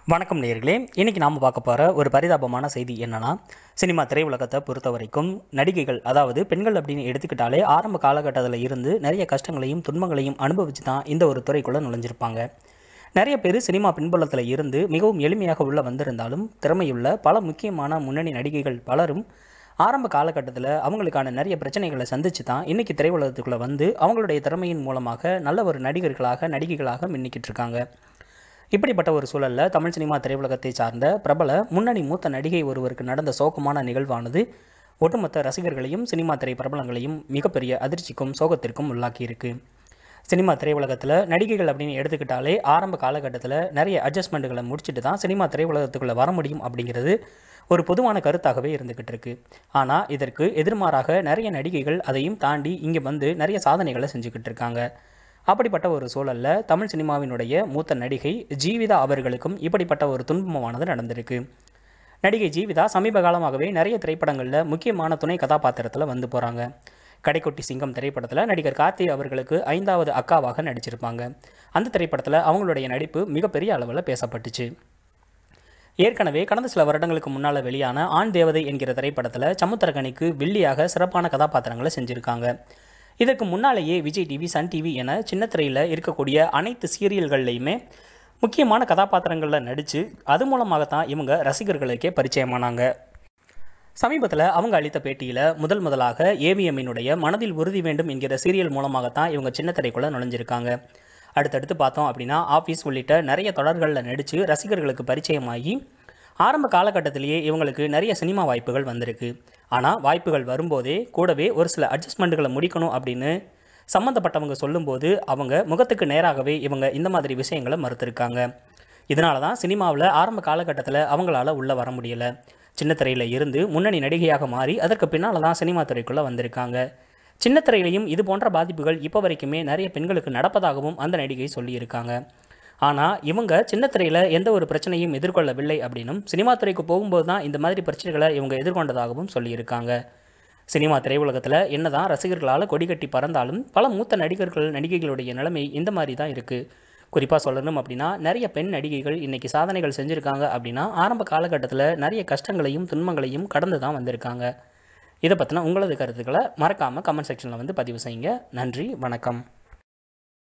வணக்கம் நேயர்களே இன்னைக்கு நாம் பார்க்க போகிற ஒரு பரிதாபமான செய்தி என்னன்னா சினிமா திரையுலகத்தை பொறுத்த வரைக்கும் நடிகைகள் அதாவது பெண்கள் அப்படின்னு எடுத்துக்கிட்டாலே ஆரம்ப காலகட்டத்தில் இருந்து நிறைய கஷ்டங்களையும் துன்பங்களையும் அனுபவித்து தான் இந்த ஒரு துறைக்குள்ளே நுழைஞ்சிருப்பாங்க நிறைய பேர் சினிமா பின்புலத்தில் இருந்து மிகவும் எளிமையாக உள்ள வந்திருந்தாலும் திறமையுள்ள பல முக்கியமான முன்னணி நடிகைகள் பலரும் ஆரம்ப காலகட்டத்தில் அவங்களுக்கான நிறைய பிரச்சனைகளை சந்திச்சு தான் இன்றைக்கி திரையுலகத்துக்குள்ளே வந்து அவங்களுடைய திறமையின் மூலமாக நல்ல ஒரு நடிகர்களாக நடிகைகளாக மின்னிக்கிட்டு இருக்காங்க இப்படிப்பட்ட ஒரு சூழலில் தமிழ் சினிமா திரையுலகத்தை சார்ந்த பிரபல முன்னணி மூத்த நடிகை ஒருவருக்கு நடந்த சோகமான நிகழ்வானது ஒட்டுமொத்த ரசிகர்களையும் சினிமா திரை பிரபலங்களையும் மிகப்பெரிய அதிர்ச்சிக்கும் சோகத்திற்கும் உள்ளாக்கியிருக்கு சினிமா திரையுலகத்தில் நடிகைகள் அப்படின்னு எடுத்துக்கிட்டாலே ஆரம்ப காலகட்டத்தில் நிறைய அட்ஜஸ்ட்மெண்ட்டுகளை முடிச்சுட்டு தான் சினிமா திரையுலகத்துக்குள்ளே வர முடியும் அப்படிங்கிறது ஒரு பொதுவான கருத்தாகவே இருந்துக்கிட்டு இருக்கு ஆனால் இதற்கு எதிர்மாறாக நிறைய நடிகைகள் அதையும் தாண்டி இங்கே வந்து நிறைய சாதனைகளை செஞ்சுக்கிட்டு இருக்காங்க அப்படிப்பட்ட ஒரு சூழலில் தமிழ் சினிமாவினுடைய மூத்த நடிகை ஜீவிதா அவர்களுக்கும் இப்படிப்பட்ட ஒரு துன்பமானது நடந்திருக்கு நடிகை ஜீவிதா சமீப காலமாகவே நிறைய திரைப்படங்களில் முக்கியமான துணை கதாபாத்திரத்தில் வந்து போகிறாங்க கடைக்குட்டி சிங்கம் திரைப்படத்தில் நடிகர் கார்த்தி அவர்களுக்கு ஐந்தாவது அக்காவாக நடிச்சிருப்பாங்க அந்த திரைப்படத்தில் அவங்களுடைய நடிப்பு மிகப்பெரிய அளவில் பேசப்பட்டுச்சு ஏற்கனவே கடந்த சில வருடங்களுக்கு முன்னால் வெளியான ஆண் தேவதை என்கிற திரைப்படத்தில் சமுத்திரகனிக்கு வில்லியாக சிறப்பான கதாபாத்திரங்களை செஞ்சுருக்காங்க இதற்கு முன்னாலேயே விஜய் டிவி சன் டிவி என சின்ன திரையில் இருக்கக்கூடிய அனைத்து சீரியல்கள்லையுமே முக்கியமான கதாபாத்திரங்களில் நடித்து அது மூலமாகத்தான் இவங்க ரசிகர்களுக்கே பரிச்சயமானாங்க சமீபத்தில் அவங்க அளித்த பேட்டியில் முதல் முதலாக ஏவிஎம்மினுடைய மனதில் உறுதி வேண்டும் என்கிற சீரியல் மூலமாகத்தான் இவங்க சின்ன திரைக்குள்ளே நுழைஞ்சிருக்காங்க அடுத்தடுத்து பார்த்தோம் அப்படின்னா ஆஃபீஸ் உள்ளிட்ட நிறைய தொடர்களில் நடித்து ரசிகர்களுக்கு பரிச்சயமாகி ஆரம்ப காலகட்டத்திலேயே இவங்களுக்கு நிறைய சினிமா வாய்ப்புகள் வந்திருக்கு ஆனால் வாய்ப்புகள் வரும்போதே கூடவே ஒரு சில அட்ஜஸ்ட்மெண்ட்டுகளை முடிக்கணும் அப்படின்னு சம்மந்தப்பட்டவங்க சொல்லும்போது அவங்க முகத்துக்கு நேராகவே இவங்க இந்த மாதிரி விஷயங்களை மறுத்திருக்காங்க இதனால தான் சினிமாவில் ஆரம்ப காலகட்டத்தில் அவங்களால உள்ளே வர முடியலை சின்ன திரையில் இருந்து முன்னணி நடிகையாக மாறி அதற்கு பின்னால் தான் சினிமா துறைக்குள்ளே வந்திருக்காங்க சின்ன திரையிலையும் இது போன்ற பாதிப்புகள் இப்போ வரைக்குமே நிறைய பெண்களுக்கு நடப்பதாகவும் அந்த நடிகை சொல்லியிருக்காங்க ஆனால் இவங்க சின்ன திரையில் எந்த ஒரு பிரச்சனையும் எதிர்கொள்ளவில்லை அப்படின்னும் சினிமா துறைக்கு போகும்போது தான் இந்த மாதிரி பிரச்சனைகளை இவங்க எதிர்கொண்டதாகவும் சொல்லியிருக்காங்க சினிமா திரையுலகத்தில் என்னதான் ரசிகர்களால் கொடிகட்டி பறந்தாலும் பல மூத்த நடிகர்கள் நடிகைகளுடைய நிலைமை இந்த மாதிரி தான் இருக்குது குறிப்பாக சொல்லணும் அப்படின்னா நிறைய பெண் நடிகைகள் இன்றைக்கி சாதனைகள் செஞ்சுருக்காங்க அப்படின்னா ஆரம்ப காலகட்டத்தில் நிறைய கஷ்டங்களையும் துன்பங்களையும் கடந்து தான் வந்திருக்காங்க இதை பற்றின உங்களது கருத்துக்களை மறக்காமல் கமெண்ட் செக்ஷனில் வந்து பதிவு செய்யுங்க நன்றி வணக்கம்